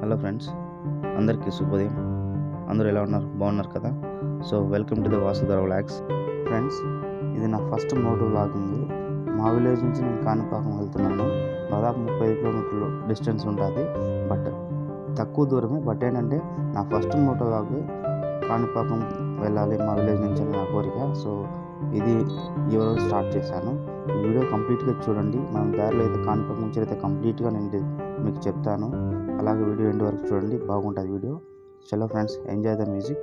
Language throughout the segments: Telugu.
హలో ఫ్రెండ్స్ అందరికీ శుభోదయం అందరూ ఎలా ఉన్నారు బాగున్నారు కదా so welcome to the Vasudhara vlogs friends ఇది నా ఫస్ట్ మోటో వ్లాగింగ్ మా విలేజ్ నుంచి నేను కాణిపాకం వెళ్తున్నాను దాదాపు ముప్పై ఐదు కిలోమీటర్లు డిస్టెన్స్ ఉంటుంది బట్ తక్కువ దూరమే బట్ ఏంటంటే నా ఫస్ట్ మోటో వ్లాగ్ కాణిపాకం వెళ్ళాలి మా విలేజ్ నుంచి అని నా కోరిక సో ఇది ఈరోజు స్టార్ట్ చేశాను ఈ వీడియో కంప్లీట్గా చూడండి మనం దారిలో అయితే కాణిపాకం నుంచి అయితే కంప్లీట్గా నేను మీకు చెప్తాను అలాగే వీడియో ఎండ్ వరకు చూడండి బాగుంటుంది వీడియో చలో friends enjoy the music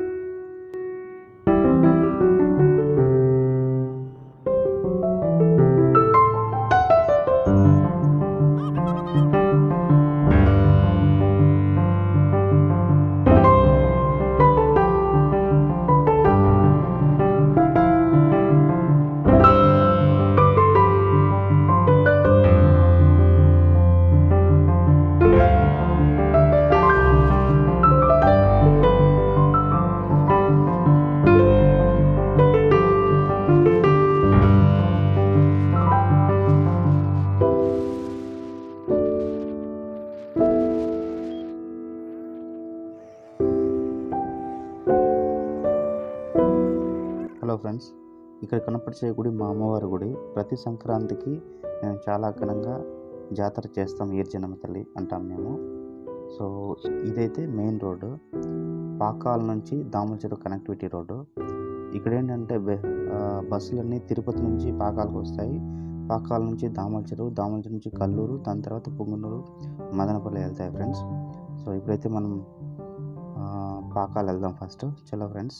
hello friends ఇక్కడ కనపరిచే గుడి మా అమ్మవారి గుడి ప్రతి సంక్రాంతికి మేము చాలా ఘనంగా జాతర చేస్తాం ఈర్జనమ్మ తల్లి అంటాం మేము సో ఇదైతే మెయిన్ రోడ్డు పాకాల నుంచి దామలచెరు కనెక్టివిటీ రోడ్డు ఇక్కడ ఏంటంటే బె- ఆ, బస్సులన్నీ తిరుపతి నుంచి పాకాలకు వస్తాయి పాకాల నుంచి దామలచెరు దామలచెరు నుంచి కల్లూరు దాని తర్వాత పుంగనూరు మదనపల్లి వెళ్తాయి ఫ్రెండ్స్ సో ఇప్పుడైతే మనం ఆ, పాకాలు వెళ్దాం ఫస్ట్ చలో ఫ్రెండ్స్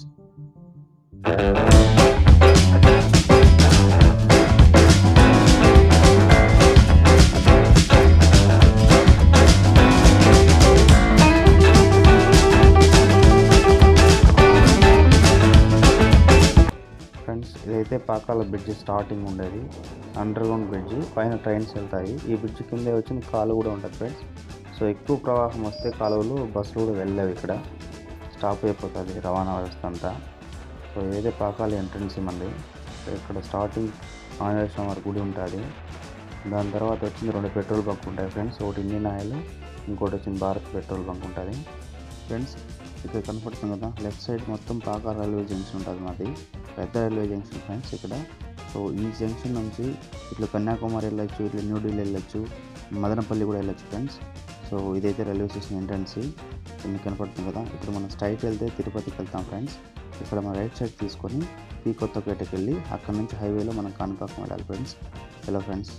ఫ్రెండ్స్ ఇదైతే పాకాల బ్రిడ్జ్ స్టార్టింగ్ ఉండేది అండర్ గ్రౌండ్ బ్రిడ్జ్ పైన ట్రైన్స్ వెళ్తాయి ఈ బ్రిడ్జ్ కింద వచ్చిన కాలువ కూడా ఉంటుంది ఫ్రెండ్స్ సో ఎక్కువ ప్రవాహం వస్తే కాలువలు బస్సులు కూడా వెళ్ళలేవు ఇక్కడ స్టాప్ అయిపోతుంది రవాణా వ్యవస్థ అంతా సో ఏదే పాకాల ఎంట్రన్స్ మంది సో ఇక్కడ స్టార్టింగ్ ఆంజనేయ స్వామి వారి గుడి ఉంటుంది దాని తర్వాత వచ్చింది రెండు పెట్రోల్ బంక్ ఉంటాయి ఫ్రెండ్స్ ఒకటి ఇండియన్ ఆయిల్ ఇంకోటి వచ్చింది భారత్ పెట్రోల్ బంక్ ఉంటుంది ఫ్రెండ్స్ ఇక్కడ కనపడుతుంది కదా లెఫ్ట్ సైడ్ మొత్తం పాకాల రైల్వే జంక్షన్ ఉంటుంది మాది పెద్ద రైల్వే జంక్షన్ ఫ్రెండ్స్ ఇక్కడ సో ఈ జంక్షన్ నుంచి ఇట్లా కన్యాకుమారి వెళ్ళొచ్చు ఇట్లా న్యూఢిల్లీ వెళ్ళొచ్చు మదనపల్లి కూడా వెళ్ళొచ్చు ఫ్రెండ్స్ సో ఇదైతే రైల్వే స్టేషన్ ఎంట్రన్స్ మీకు కనపడుతుంది కదా ఇక్కడ మనం స్ట్రైట్ వెళ్తే తిరుపతికి వెళ్తాం ఫ్రెండ్స్ ఇక్కడ మనం రైట్ సైడ్ తీసుకొని పీ కొత్తపేటకి వెళ్ళి అక్కడ నుంచి హైవేలో మనం కాణిపాకం వెళ్ళాలి ఫ్రెండ్స్ హలో ఫ్రెండ్స్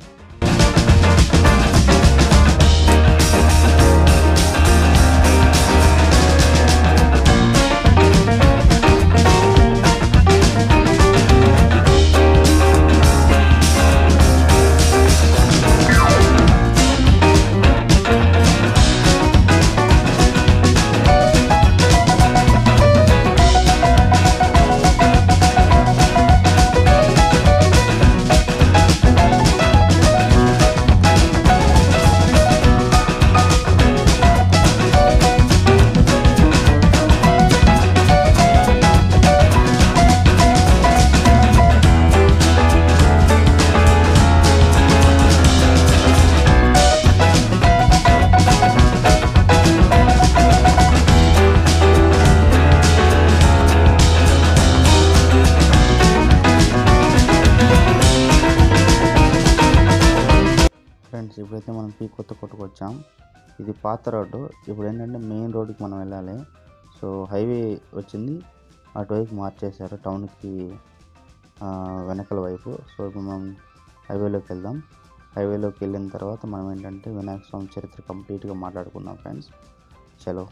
ఫ్రెండ్స్ ఇప్పుడైతే మనం పీ కొత్త కొట్టుకు వచ్చాం ఇది పాత రోడ్డు ఇప్పుడు ఏంటంటే మెయిన్ రోడ్డుకి మనం వెళ్ళాలి సో హైవే వచ్చింది అటువైపు మార్చేశారు టౌన్కి ఆ, వెనకల వైపు సో ఇప్పుడు మనం హైవేలోకి వెళ్దాం హైవేలోకి వెళ్ళిన తర్వాత మనం ఏంటంటే వినాయక స్వామి చరిత్ర కంప్లీట్గా మాట్లాడుకుందాం ఫ్రెండ్స్ చలో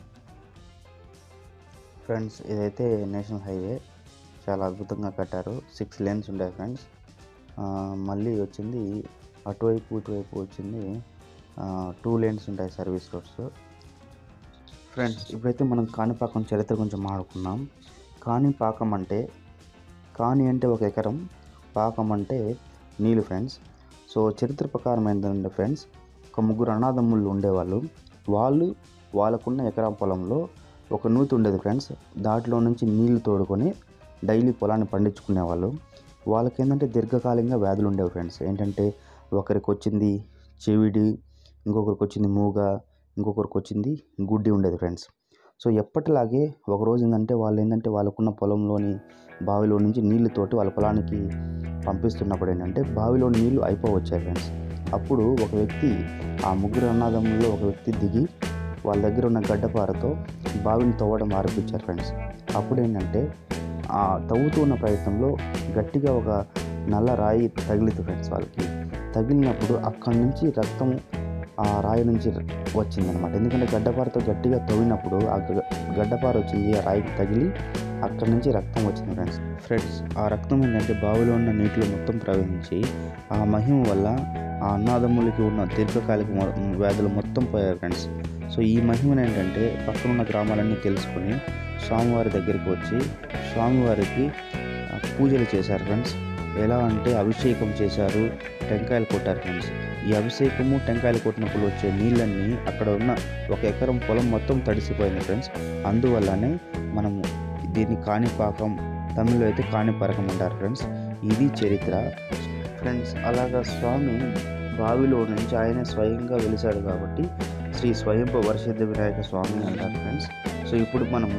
ఫ్రెండ్స్ ఇదైతే నేషనల్ హైవే చాలా అద్భుతంగా కట్టారు సిక్స్ లేన్స్ ఉంటాయి ఫ్రెండ్స్ ఆ, మళ్ళీ వచ్చింది అటువైపు ఇటువైపు వచ్చింది టూ లేన్స్ ఉంటాయి సర్వీస్ రోడ్స్ ఫ్రెండ్స్ ఇప్పుడైతే మనం కాణిపాకం చరిత్ర గురించి మాట్లాడుకుందాం కాణిపాకం అంటే కాణి అంటే ఒక ఎకరం పాకం అంటే నీళ్ళు ఫ్రెండ్స్ సో చరిత్ర ప్రకారం ఏంటంటే ఫ్రెండ్స్ ఒక ముగ్గురు అనాథమ్ముళ్ళు ఉండేవాళ్ళు వాళ్ళు వాళ్ళకున్న ఎకరా పొలంలో ఒక నూతి ఉండేది ఫ్రెండ్స్ దాంట్లో నుంచి నీళ్లు తోడుకొని డైలీ పొలాన్ని పండించుకునేవాళ్ళు వాళ్ళకి ఏంటంటే దీర్ఘకాలికంగా వ్యాధులు ఉండేవి ఫ్రెండ్స్ ఏంటంటే ఒకరికి వచ్చింది చెవిడి ఇంకొకరికి వచ్చింది మూగ ఇంకొకరికి వచ్చింది గుడ్డి ఉండేది ఫ్రెండ్స్ సో ఎప్పటిలాగే ఒకరోజు ఏంటంటే వాళ్ళు ఏంటంటే వాళ్ళకున్న పొలంలోని బావిలో నుంచి నీళ్ళతోటి వాళ్ళ పొలానికి పంపిస్తున్నప్పుడు ఏంటంటే బావిలో నీళ్లు అయిపోవచ్చాయి ఫ్రెండ్స్ అప్పుడు ఒక వ్యక్తి ఆ ముగ్గురు అన్నదమ్ముల్లో ఒక వ్యక్తి దిగి వాళ్ళ దగ్గర ఉన్న గడ్డపారతో బావిని తవ్వడం ఆరంభించారు ఫ్రెండ్స్ అప్పుడు ఏంటంటే ఆ తవ్వుతూ ఉన్న ప్రయత్నంలో గట్టిగా ఒక నల్ల రాయి తగిలింది ఫ్రెండ్స్ వాళ్ళకి తగిలినప్పుడు అక్కడి నుంచి రక్తం ఆ రాయి నుంచి వచ్చిందనమాట ఎందుకంటే గడ్డపారతో గట్టిగా తవ్వినప్పుడు ఆ గ- గడ్డపార వచ్చింది ఆ రాయికి తగిలి అక్కడి నుంచి రక్తం వచ్చింది ఫ్రెండ్స్ ఫ్రెండ్స్ ఆ రక్తం ఏంటంటే బావిలో ఉన్న నీటిలో మొత్తం ప్రవహించి ఆ మహిమ వల్ల ఆ అన్నాదమ్ములకి ఉన్న దీర్ఘకాలిక మొ- వ్యాధులు మొత్తం పోయాయి ఫ్రెండ్స్ సో ఈ మహిమను ఏంటంటే పక్కనున్న గ్రామాలన్నీ తెలుసుకొని స్వామివారి దగ్గరికి వచ్చి స్వామివారికి ఆ, పూజలు చేశారు ఫ్రెండ్స్ ఎలా అంటే అభిషేకం చేశారు టెంకాయలు కొట్టారు ఫ్రెండ్స్ ఈ అభిషేకము టెంకాయలు కొట్టినప్పుడు వచ్చే నీళ్ళన్నీ అక్కడ ఉన్న ఒక ఎకరం పొలం మొత్తం తడిసిపోయింది ఫ్రెండ్స్ అందువల్లనే మనము దీన్ని కాణిపాకం తమిళ్లో అయితే కాణిపరకం అంటారు ఫ్రెండ్స్ ఇది చరిత్ర ఫ్రెండ్స్ అలాగా స్వామి బావిలో నుంచి ఆయన స్వయంగా వెలిశాడు కాబట్టి శ్రీ స్వయంభ వర్షిద్ధ వినాయక స్వామి అంటారు ఫ్రెండ్స్ సో ఇప్పుడు మనము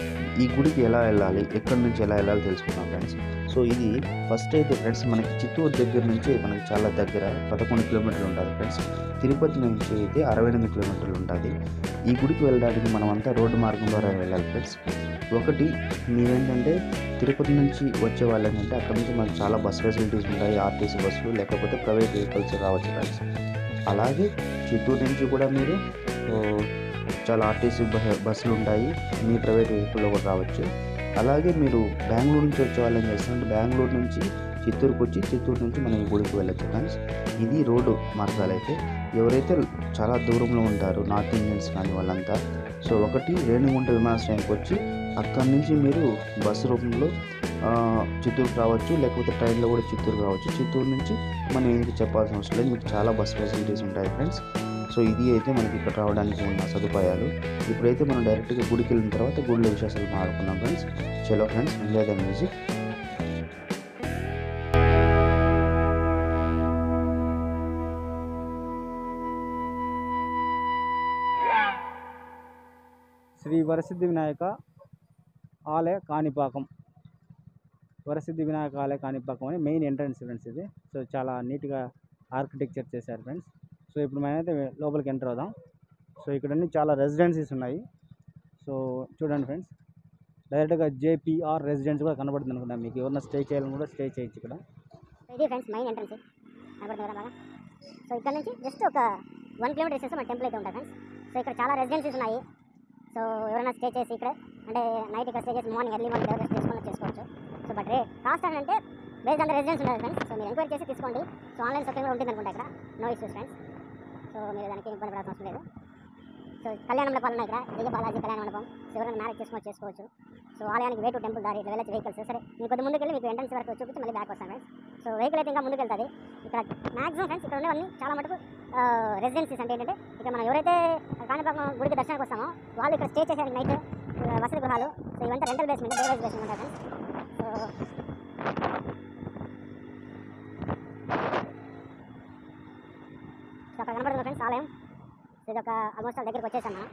ఈ గుడికి ఎలా వెళ్ళాలి ఎక్కడి నుంచి ఎలా వెళ్ళాలి తెలుసుకున్నాం ఫ్రెండ్స్ సో ఇది ఫస్ట్ అయితే ఫ్రెండ్స్ మనకి చిత్తూరు దగ్గర నుంచి మనకి చాలా దగ్గర పదకొండు కిలోమీటర్లు ఉంటుంది ఫ్రెండ్స్ తిరుపతి నుంచి అయితే అరవై ఎనిమిది కిలోమీటర్లు ఉంటుంది ఈ గుడికి వెళ్ళడానికి మనం అంతా రోడ్డు మార్గం ద్వారా వెళ్ళాలి ఫ్రెండ్స్ ఒకటి మీరేంటంటే తిరుపతి నుంచి వచ్చే వాళ్ళు ఏంటంటే అక్కడ నుంచి మనకు చాలా బస్ ఫెసిలిటీస్ ఉంటాయి ఆర్టీసీ బస్సులు లేకపోతే ప్రైవేట్ వెహికల్స్ రావచ్చు ఫ్రెండ్స్ అలాగే చిత్తూరు నుంచి కూడా మీరు ఓ, చాలా ఆర్టీసీ బ- బస్సులు ఉంటాయి మీ ప్రైవేట్ వెహికల్లో కూడా రావచ్చు అలాగే మీరు బెంగళూరు నుంచి వచ్చే వాళ్ళు ఏం చేస్తారంటే బెంగళూరు నుంచి చిత్తూరుకు వచ్చి చిత్తూరు నుంచి మనం ఈ గుడికి వెళ్ళొచ్చు ఫ్రెండ్స్ ఇది రోడ్డు మార్గాలు అయితే ఎవరైతే చాలా దూరంలో ఉంటారో నార్త్ ఇండియన్స్ కానీ వాళ్ళంతా సో ఒకటి రేణిగుంట విమానాశ్రయానికి వచ్చి అక్కడి నుంచి మీరు బస్సు రూపంలో ఆ, చిత్తూరుకు రావచ్చు లేకపోతే ట్రైన్లో కూడా చిత్తూరు కావచ్చు చిత్తూరు నుంచి మనం ఏంటి చెప్పాల్సిన అవసరం లేదు మీకు చాలా బస్ ఫెసిలిటీస్ ఉంటాయి ఫ్రెండ్స్ సో ఇది అయితే మనకి ఇక్కడ రావడానికి ఉన్న సదుపాయాలు ఇప్పుడైతే మనం డైరెక్ట్గా గుడికి వెళ్ళిన తర్వాత గుడిలో విశేషాలు మాట్లాడుకున్నాం ఫ్రెండ్స్ చలో friends enjoy the music Sri Varasiddhi Vinayaka ఆలయ కాణిపాకం వరసిద్ధి వినాయక ఆలయ కాణిపాకం అని మెయిన్ ఎంట్రన్స్ ఫ్రెండ్స్ ఇది సో చాలా నీట్గా ఆర్కిటెక్చర్ చేశారు ఫ్రెండ్స్ సో ఇప్పుడు మనమైతే లోపలికి ఎంటర్ అవుదాం సో ఇక్కడ అన్ని చాలా రెసిడెన్సీస్ ఉన్నాయి సో చూడండి ఫ్రెండ్స్ డైరెక్ట్గా జేపీఆర్ రెసిడెన్స్ కూడా కనబడుతుంది అనుకుంటా మీకు ఎవరన్నా స్టే చేయాలని కూడా స్టే చేయొచ్చు ఇక్కడ సో ఇది ఫ్రెండ్స్ మెయిన్ ఎంట్రన్స్ కనబడుతుంది కదా బాగా సో ఇక్కడ నుంచి జస్ట్ ఒక వన్ కిలోమీటర్ చేస్తే మన టెంపుల్ అయితే ఉంటుంది ఫ్రెండ్స్ సో ఇక్కడ చాలా రెసిడెన్సీస్ ఉన్నాయి సో ఎవరైనా స్టే చేసి ఇక్కడ అంటే నైట్ ఇక్కడ స్టే చేసి మార్నింగ్ ఎర్లీ మార్నింగ్ ఎవరైనా చేసుకొని చేసుకోవచ్చు సో బట్ రే కాస్ట్ అని అంటే బేస్డ్ ఆన్ రెసిడెన్స్ ఉంటుంది ఫ్రెండ్స్ సో మీరు ఎంక్వైరీ చేసి తీసుకోండి సో ఆన్లైన్ సౌకర్యం కూడా ఉంటుంది అనుకుంటా ఇక్కడ నో ఇష్యూస్ ఫ్రెండ్స్ సో మీరు దానికి ఇబ్బంది పడాల్సిన అవసరం లేదు సో కళ్యాణ మండపాలు ఉన్నాయి ఇక్కడ దిగ బాలాజీ కళ్యాణ మండపం సో ఎవరైనా మ్యారేజ్ చేసుకొని చేసుకోవచ్చు సో ఆలయానికి వే టు టెంపుల్ దారి ఇట్లా వెళ్ళచ్చు వెహికల్స్ సరే మీకు కొద్ది ముందుకు వెళ్ళి మీకు ఎంట్రన్స్ వరకు చూపించి మళ్ళీ బ్యాక్ వస్తాను ఫ్రెండ్స్ సో వెహికల్ అయితే ఇంకా ముందుకు వెళ్తుంది ఇక్కడ మాక్సిమం ఫ్రెండ్స్ ఇక్కడ ఉన్నవన్నీ చాలా మటుకు రెసిడెన్సీస్ అంటే ఏంటంటే ఇక్కడ మనం ఎవరైతే కాణిపాకం గుడికి దర్శనానికి వస్తామో వాళ్ళు ఇక్కడ స్టే చేసేది నైట్ వసతి గృహాలు సో ఇవంతా రెంటల్ బేస్మెంట్ డేవేజ్ బేస్మెంట్ ఉంటాయి ఫ్రెండ్స్ సో సో అక్కడ కనబడుతుంది ఫ్రెండ్స్ ఆలయం సో ఇది ఒక ఆల్మోస్ట్ దగ్గరికి వచ్చేసాం మనం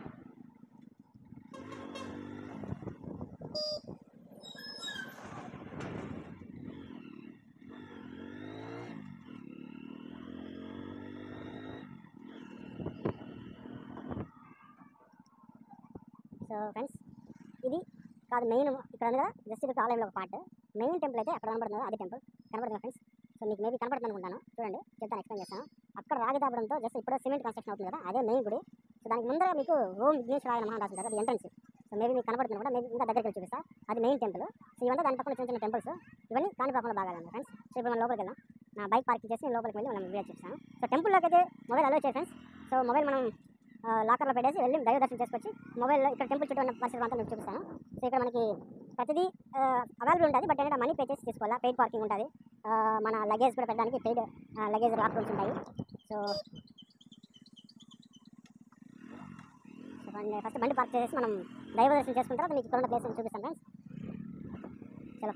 సో ఫ్రెండ్స్ ఇది కాదు మెయిన్ ఇక్కడ ఉంది కదా జస్ట్ ఇది ఒక ఆలయంలో ఒక పార్ట్ మెయిన్ టెంపుల్ అయితే అక్కడ కనబడుతుంది కదా, అది టెంపుల్ కనబడుతుంది ఫ్రెండ్స్ సో మీకు మేబీ కనబడుతుంది అనుకుంటాను చూడండి చెప్తాను ఎక్స్ప్లెయిన్ చేస్తాను అక్కడ రాగి తాపడంతో జస్ట్ ఇప్పుడే సిమెంట్ కన్స్ట్రక్షన్ అవుతుంది కదా అదే మెయిన్ గుడి సో దానికి ముందర మీకు ఓం విఘ్నేశ్వరాయ నమః అని రాసింది కదా అది ఎంట్రన్స్ సో మేబీ మీకు కనబడుతుంది కూడా మేబీ ఇంకా దగ్గరికి వెళ్ళి చూపిస్తా అది మెయిన్ టెంపుల్ సో ఇవంతా దాని పక్కన చిన్న చిన్న టెంపుల్స్ ఇవన్నీ కాణిపాకంలో భాగాలు ఫ్రెండ్స్ సో ఇప్పుడు మనం లోపలికి వెళ్దాం నా బైక్ పార్కింగ్ చేసి నేను లోపలికి వెళ్ళి మనం వీడియో చూపిస్తాను సో టెంపుల్లోకి అయితే మొబైల్ అలో చేయ ఫ్రెండ్స్ సో మొబైల్ మనం ఆ, లాకర్లో పెట్టేసి వెళ్ళి దైవ దర్శనం చేసుకొచ్చి మొబైల్ ఇక్కడ టెంపుల్ చుట్టూ ఉన్న పరిసరం అంతా మీకు చూపిస్తాను సో ఇక్కడ మనకి ప్రతిదీ అవైలబుల్ ఉంటుంది బట్ ఏంటంటే మనీ పే చేసి తీసుకోవాలా పెయిడ్ పార్కింగ్ ఉంటుంది ఆ, మన లగేజ్ కూడా పెట్టడానికి పెయిడ్ లగేజ్ లాక్ రూమ్స్ ఉంటాయి సో సో బండి ఫస్ట్ బండి పార్క్ చేసి మనం దైవ దర్శనం చేసుకున్న తర్వాత మీకు ఇక్కడ ఉన్న ప్లేస్ చూపిస్తాను ఫ్రెండ్స్ చలో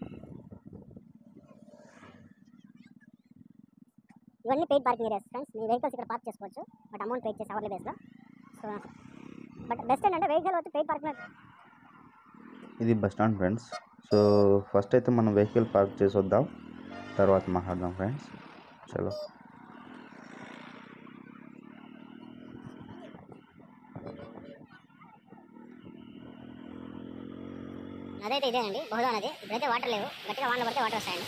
ఇవన్నీ పెయిడ్ పార్కింగ్ ఏరియాస్ ఫ్రెండ్స్ మీ వెహికల్స్ ఇక్కడ పార్క్ చేసుకోవచ్చు బట్ అమౌంట్ పే చేసి అవర్లీ బేస్లో సో బట్ బెస్ట్ ఏంటంటే వెహికల్ వచ్చి పెయిడ్ పార్క్ ఇది bus stand friends so first అయితే మనం వెహికల్ పార్క్ చేసి వద్దాం తర్వాత మాట్లాడదాం ఫ్రెండ్స్ చలో అదైతే ఇదేనండి బహుదా నది ఇప్పుడైతే వాటర్ లేవు గట్టిగా వాన పడితే వాటర్ వస్తాయండి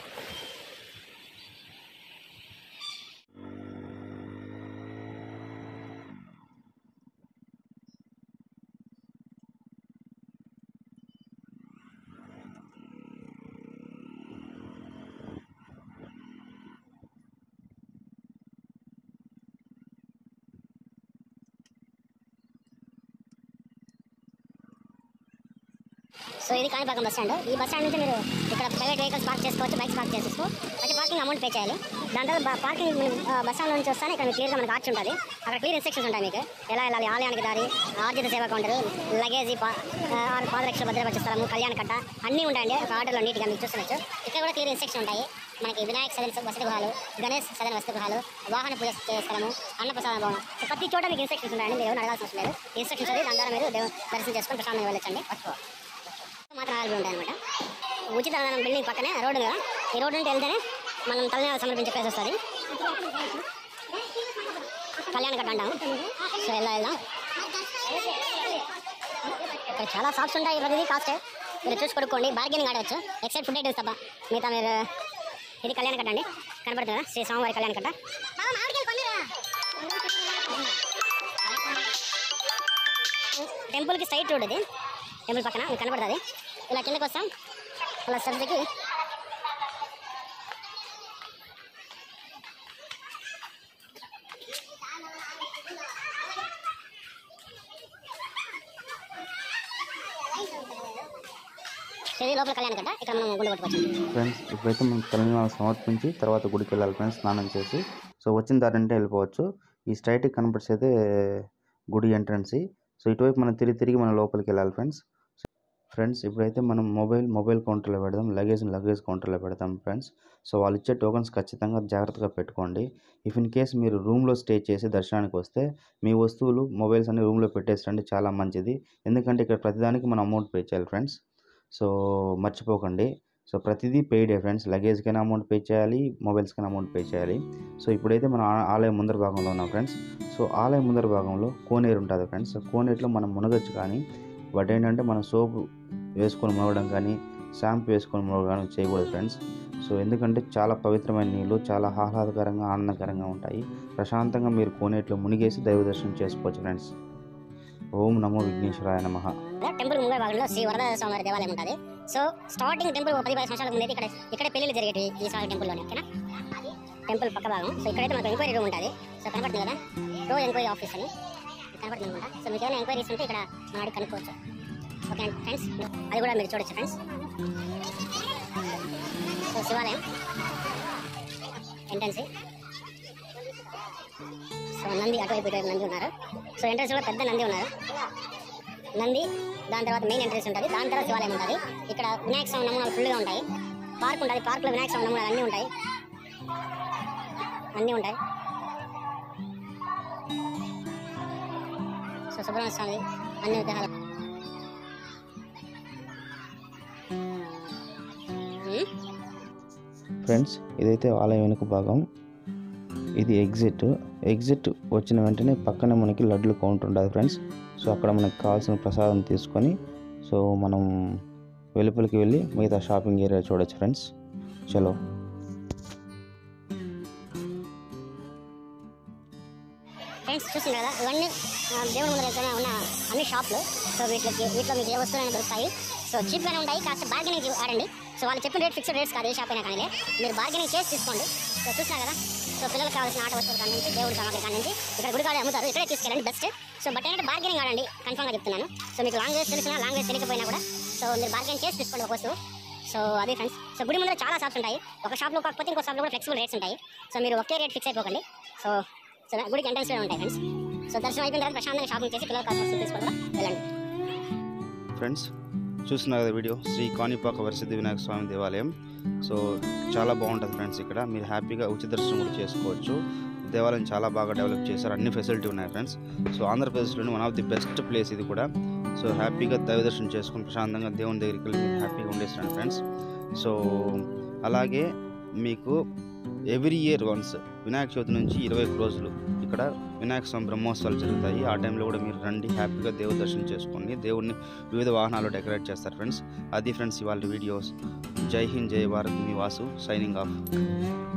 సో ఇది కాణిపాకం బస్ స్టాండ్ ఈ బస్ స్టాండ్ నుంచి మీరు ఇక్కడ ప్రైవేట్ వెహికల్స్ పార్క్ చేసుకోవచ్చు బైక్స్ పార్క్ చేసుకోవచ్చు అయితే పార్కింగ్ అమౌంట్ పే చేయాలి దాని తర్వాత పార్కింగ్ బస్ స్టాండ్ నుంచి వస్తానే ఇక్కడ మీకు క్లియర్గా మనకు ఆర్చ్ ఉంటుంది అక్కడ క్లియర్ ఇన్స్ట్రక్షన్స్ ఉంటాయి మీకు ఎలా వెళ్ళాలి ఆలయానికి దారి ఆర్జిత సేవా కౌంటర్ లగేజ్ పా ఆ, పాదరక్ష భద్రపరిచే స్థలము కళ్యాణ కట్ట అన్నీ ఉంటాయండి ఒక ఆర్డర్లో నీట్గా మీకు చూసుకోవచ్చు ఇక్కడ కూడా క్లియర్ ఇన్స్ట్రక్షన్ ఉంటాయి మనకి వినాయక సదన వసతి గృహాలు గణేష్ సదన వసతి గృహాలు వాహన పూజ చేసే స్థలము అన్నప్రసాద భవనం సో ప్రతి చోట మీకు ఇన్స్ట్రక్షన్స్ ఉంటాయండి మీరు ఎవరు అడగాల్సిన అవసరం లేదు ఇన్స్ట్రక్షన్స్ చదివి దాని ద్వారా మీరు దేవు దర్శనం చేసుకొని ప్రశాంతంగా వెళ్ళొచ్చండి పట్టుకో మాత్రం అవైలబుల్ ఉంటాయి అనమాట ఉచిత అన్నదానం బిల్డింగ్ పక్కనే రోడ్డు కదా ఈ రోడ్డు నుండి వెళ్తేనే మనం తలనీలాలు సమర్పించే ప్లేస్ వస్తుంది కళ్యాణ కట్ట అంటాము సో ఎలా వెళ్దాం ఇక్కడ చాలా షాప్స్ ఉంటాయి ప్రతిదీ కాస్టే మీరు చూసి కొనుక్కోండి బార్గెనింగ్ ఆడవచ్చు ఎక్సెప్ట్ ఫుడ్ ఐటమ్స్ తప్ప మిగతా మీరు ఇది కళ్యాణ కట్ట అండి కనబడుతుందా శ్రీ స్వామివారి కళ్యాణ కట్ట టెంపుల్కి స్ట్రైట్ రోడ్ ఇది టెంపుల్ పక్కన మీకు కనబడుతుంది ఇలా కిందకి వస్తాం అలా సబ్జెక్కి ఇది లోపల కళ్యాణ కట్ట ఇక్కడ మనం గుండు కొట్టుకోవచ్చు ఫ్రెండ్స్ ఇప్పుడైతే మనం తెలంగాణ సమర్పించి తర్వాత గుడికి వెళ్ళాలి ఫ్రెండ్స్ స్నానం చేసి సో వచ్చిన దారి అంటే వెళ్ళిపోవచ్చు ఈ స్ట్రైట్కి కనపడిచేదే గుడి ఎంట్రన్స్ సో ఇటువైపు మనం తిరిగి తిరిగి మనం లోపలికి వెళ్ళాలి ఫ్రెండ్స్ ఫ్రెండ్స్ ఇప్పుడైతే మనం మొబైల్ మొబైల్ కౌంటర్లో పెడదాం లగేజ్ లగేజ్ కౌంటర్లో పెడతాం ఫ్రెండ్స్ సో వాళ్ళు ఇచ్చే టోకన్స్ ఖచ్చితంగా జాగ్రత్తగా పెట్టుకోండి ఇఫ్ ఇన్ కేస్ మీరు రూమ్లో స్టే చేసి దర్శనానికి వస్తే మీ వస్తువులు మొబైల్స్ అన్ని రూమ్లో పెట్టేసండి చాలా మంచిది ఎందుకంటే ఇక్కడ ప్రతిదానికి మనం అమౌంట్ పే చేయాలి ఫ్రెండ్స్ సో మర్చిపోకండి సో ప్రతిదీ పెయిడే ఫ్రెండ్స్ లగేజ్కైనా అమౌంట్ పే చేయాలి మొబైల్స్కైనా అమౌంట్ పే చేయాలి సో ఇప్పుడైతే మనం ఆ- ఆలయం ముందర భాగంలో ఉన్నాం ఫ్రెండ్స్ సో ఆలయం ముందర భాగంలో కోనేరు ఉంటుంది ఫ్రెండ్స్ సో కోనేరులో మనం మునగచ్చు కానీ బట్ ఏంటంటే మనం సోపు వేసుకొని మునగడం కానీ షాంపూ వేసుకొని మునగడం కానీ చేయకూడదు ఫ్రెండ్స్ సో ఎందుకంటే చాలా పవిత్రమైన నీళ్ళు చాలా ఆహ్లాదకరంగా ఆనందకరంగా ఉంటాయి ప్రశాంతంగా మీరు కోనేట్లో మునిగేసి దైవ దర్శనం చేసుకోవచ్చు ఫ్రెండ్స్ ఓం నమో విఘ్నేశ్వరాయ నమః టెంపుల్ ముంగల్ భాగంలో శ్రీ వరద స్వామివారి దేవాలయం ఉంటుంది సో స్టార్టింగ్ టెంపుల్ ఒక పది పది సంవత్సరాల ముందు ఇక్కడ ఇక్కడ పెళ్లిళ్ళు జరిగేవి ఈ స్వామి టెంపుల్లోనే ఓకేనా టెంపుల్ పక్క భాగం సో ఇక్కడైతే మనకు ఎంక్వైరీ రూమ్ ఉంటుంది సో కనపడుతుంది కదా రో ఎంక్వైరీ ఆఫీస్ అని కనపడుతుంది అనమాట సో మీకు ఏమైనా ఎంక్వైరీస్ ఉంటే ఇక్కడ మన అడిగి కనుక్కోవచ్చు ఓకే ఫ్రెండ్స్ అది కూడా మీరు చూడొచ్చు ఫ్రెండ్స్ సో శివాలయం ఎంట్రన్స్ సో నంది అటువైపు ఇటువైపు నంది ఉన్నారు సో ఎంట్రన్స్ కూడా పెద్ద నంది ఉన్నారు నంది దాని తర్వాత మెయిన్ ఎంట్రన్స్ ఉంటుంది దాని తర్వాత శివాలయం ఉంటుంది ఇక్కడ వినాయక స్వామి నమూనాలు ఫుల్గా ఉంటాయి పార్క్ ఉంటుంది పార్క్లో వినాయక స్వామి నమూనాలు అన్నీ ఉంటాయి అన్నీ ఉంటాయి సో సుబ్రహ్మణ్య స్వామి అన్ని విగ్రహాలు ఉమ్. ఫ్రెండ్స్ ఇదైతే ఆలయం వెనుక భాగం ఇది ఎగ్జిట్ ఎగ్జిట్ వచ్చిన వెంటనే పక్కనే మనకి లడ్లు కౌంటర్ ఉంటుంది ఫ్రెండ్స్ సో అక్కడ మనకి కావాల్సిన ప్రసాదం తీసుకొని సో మనం వెలుపలికి వెళ్ళి మిగతా షాపింగ్ ఏరియా చూడొచ్చు ఫ్రెండ్స్ చలో ఫ్రెండ్స్ చూసింది కదా ఇవన్నీ ఆ, దేవుడి ముందర ఎక్కడైనా ఉన్న అన్ని షాపులు సో వీటికి వీటిలో మీకు ఏ వస్తువులైనా దొరుకుతాయి సో చీప్గానే ఉంటాయి కాస్త బార్గెనింగ్ ఆడండి సో వాళ్ళు చెప్పిన రేట్ ఫిక్స్డ్ రేట్స్ కాదు ఏ షాప్ అయినా కానీ మీరు బార్గెనింగ్ చేసి తీసుకోండి సో చూసినా కదా సో పిల్లలకు కావాల్సిన ఆట వస్తువుల కాడ నుంచి దేవుడి సామాగ్రి కాడ నుంచి ఇక్కడ గుడి కాడ అమ్ముతారు ఇక్కడే తీసుకెళ్ళండి బెస్ట్ సో బట్ ఏంటంటే బార్గెనింగ్ ఆడండి కన్ఫర్మ్గా చెప్తున్నాను సో మీకు లాంగ్వేజ్ తెలిసినా లాంగ్వేజ్ తెలియకపోయినా కూడా సో మీరు బార్గెన్ చేసి తీసుకోండి ఒక వస్తువు సో అదే ఫ్రెండ్స్ సో గుడి ముందర చాలా షాప్స్ ఉంటాయి ఒక షాప్లో కాకపోతే ఇంకో షాప్లో కూడా ఫ్లెక్సిబుల్ రేట్స్ ఉంటాయి సో మీరు ఒకే రేట్ ఫిక్స్ అయిపోకండి సో సో గుడికి ఎంట్రన్స్లో ఉంటాయి ఫ్రెండ్స్ సో దర్శనం అయిపోయిన తర్వాత ప్రశాంతంగా షాపింగ్ చేసి పిల్లలు కాస్త వస్తువులు తీసుకొని కూడా వెళ్ళండి ఫ్రెండ్స్ చూస్తున్నారు కదా వీడియో శ్రీ కాణిపాక వరసిద్ధి వినాయక స్వామి దేవాలయం సో చాలా బాగుంటుంది ఫ్రెండ్స్ ఇక్కడ మీరు హ్యాపీగా ఉచిత దర్శనం కూడా చేసుకోవచ్చు దేవాలయం చాలా బాగా డెవలప్ చేశారు అన్ని ఫెసిలిటీ ఉన్నాయి ఫ్రెండ్స్ సో ఆంధ్రప్రదేశ్లోని one of the best place ఇది కూడా సో హ్యాపీగా దైవ దర్శనం చేసుకుని ప్రశాంతంగా దేవుని దగ్గరికి వెళ్ళి మీరు హ్యాపీగా ఉండేస్తాను ఫ్రెండ్స్ సో అలాగే మీకు every year once Vinayaka Chavithi నుంచి ఇరవై ఒక్క రోజులు ఇక్కడ వినాయక స్వామి బ్రహ్మోత్సవాలు జరుగుతాయి ఆ టైంలో కూడా మీరు రండి హ్యాపీగా దేవుడి దర్శనం చేసుకోండి దేవుడిని వివిధ వాహనాలు డెకరేట్ చేస్తారు ఫ్రెండ్స్ అది ఫ్రెండ్స్ ఇవాళ వీడియోస్ జై హింద్ జై భారత్ మీ వాసు సైనింగ్ ఆఫ్